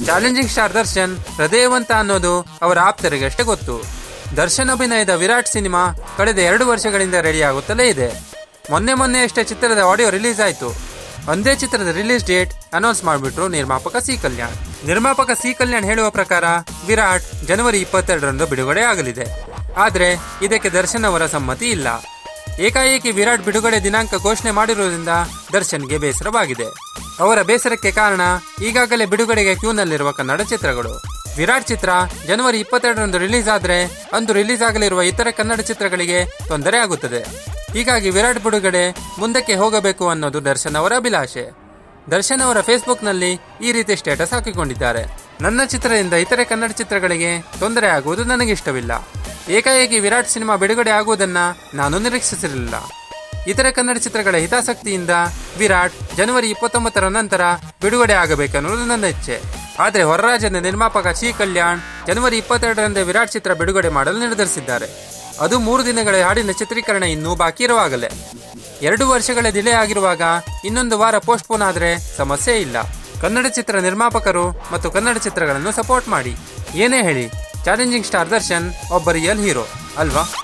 challenging star Darshan ಹೃದಯವಂತ ಅನ್ನೋದು ಅವರ ಆಪ್ತರಿಗಷ್ಟೇ ಗೊತ್ತು ದರ್ಶನ್ ಅಭಿನಯದ ವಿರಾಟ್ ಸಿನಿಮಾ ಕಳೆದ ಎರಡು ವರ್ಷಗಳಿಂದ ರೆಡಿ ಆಗುತ್ತಲೇ ಇದೆ ಮೊನ್ನೆ ಮೊನ್ನೆ ಅಷ್ಟೇ ಚಿತ್ರದ ಆಡಿಯೋ ರಿಲೀಸ್ ಆಯಿತು ಒಂದೇ ಚಿತ್ರದ ರಿಲೀಸ್ ಡೇಟ್ ಅನೌನ್ಸ್ ಮಾಡಿಬಿಟ್ರು ನಿರ್ಮಾಪಕ ಸಿ ಕಲ್ಯಾಣ್ ನಿರ್ಮಾಪಕ ಸಿ ಕಲ್ಯಾಣ್ ಹೇಳುವ ಪ್ರಕಾರ ವಿರಾಟ್ ಜನವರಿ ಇಪ್ಪತ್ತೆರಡರಂದು ಬಿಡುಗಡೆ ಆಗಲಿದೆ ಆದರೆ ಇದಕ್ಕೆ ದರ್ಶನ್ ಅವರ ಸಮ್ಮತಿ ಇಲ್ಲ ಏಕಾಏಕಿ ವಿರಾಟ್ ಬಿಡುಗಡೆ ದಿನಾಂಕ ಘೋಷಣೆ ಮಾಡಿರುವುದರಿಂದ ದರ್ಶನ್ಗೆ ಬೇಸರವಾಗಿದೆ ಅವರ ಬೇಸರಕ್ಕೆ ಕಾರಣ ಈಗಾಗಲೇ ಬಿಡುಗಡೆಗೆ ಕ್ಯೂನಲ್ಲಿರುವ ಕನ್ನಡ ಚಿತ್ರಗಳು ವಿರಾಟ್ ಚಿತ್ರ ಜನವರಿ ಇಪ್ಪತ್ತೆರಡರಂದು ರಿಲೀಸ್ ಆದರೆ ಅಂದು ರಿಲೀಸ್ ಆಗಲಿರುವ ಇತರ ಕನ್ನಡ ಚಿತ್ರಗಳಿಗೆ ತೊಂದರೆ ಆಗುತ್ತದೆ ಹೀಗಾಗಿ ವಿರಾಟ್ ಬಿಡುಗಡೆ ಮುಂದಕ್ಕೆ ಹೋಗಬೇಕು ಅನ್ನೋದು ದರ್ಶನ್ ಅವರ ಅಭಿಲಾಷೆ ದರ್ಶನ್ ಅವರ ಫೇಸ್ಬುಕ್ನಲ್ಲಿ ಈ ರೀತಿ ಸ್ಟೇಟಸ್ ಹಾಕಿಕೊಂಡಿದ್ದಾರೆ ನನ್ನ ಚಿತ್ರದಿಂದ ಇತರೆ ಕನ್ನಡ ಚಿತ್ರಗಳಿಗೆ ತೊಂದರೆ ಆಗುವುದು ನನಗಿಷ್ಟವಿಲ್ಲ ಏಕಾಏಕಿ ವಿರಾಟ್ ಸಿನಿಮಾ ಬಿಡುಗಡೆ ಆಗುವುದನ್ನ ನಾನು ನಿರೀಕ್ಷಿಸಿರಲಿಲ್ಲ ಇತರ ಕನ್ನಡ ಚಿತ್ರಗಳ ಹಿತಾಸಕ್ತಿಯಿಂದ ವಿರಾಟ್ ಜನವರಿ ಇಪ್ಪತ್ತೊಂಬತ್ತರ ನಂತರ ಬಿಡುಗಡೆ ಆಗಬೇಕನ್ನುವುದು ನನ್ನ ಇಚ್ಛೆ ಆದರೆ ಹೊರರಾಜ್ಯದ ನಿರ್ಮಾಪಕ ಸಿ ಕಲ್ಯಾಣ್ ಜನವರಿ ಇಪ್ಪತ್ತೆರಡರಂದೇ ವಿರಾಟ್ ಚಿತ್ರ ಬಿಡುಗಡೆ ಮಾಡಲು ನಿರ್ಧರಿಸಿದ್ದಾರೆ ಅದು ಮೂರು ದಿನಗಳ ಹಾಡಿನ ಚಿತ್ರೀಕರಣ ಇನ್ನೂ ಬಾಕಿ ಇರುವಾಗಲೇ ಎರಡು ವರ್ಷಗಳ ಡಿಲೇ ಆಗಿರುವಾಗ ಇನ್ನೊಂದು ವಾರ ಪೋಸ್ಟ್ಪೋನ್ ಆದರೆ ಸಮಸ್ಯೆ ಇಲ್ಲ ಕನ್ನಡ ಚಿತ್ರ ನಿರ್ಮಾಪಕರು ಮತ್ತು ಕನ್ನಡ ಚಿತ್ರಗಳನ್ನು ಸಪೋರ್ಟ್ ಮಾಡಿ ಏನೇ ಹೇಳಿ ಚಾಲೆಂಜಿಂಗ್ ಸ್ಟಾರ್ ದರ್ಶನ್ ಒಬ್ಬ ರಿಯಲ್ ಹೀರೋ ಅಲ್ವಾ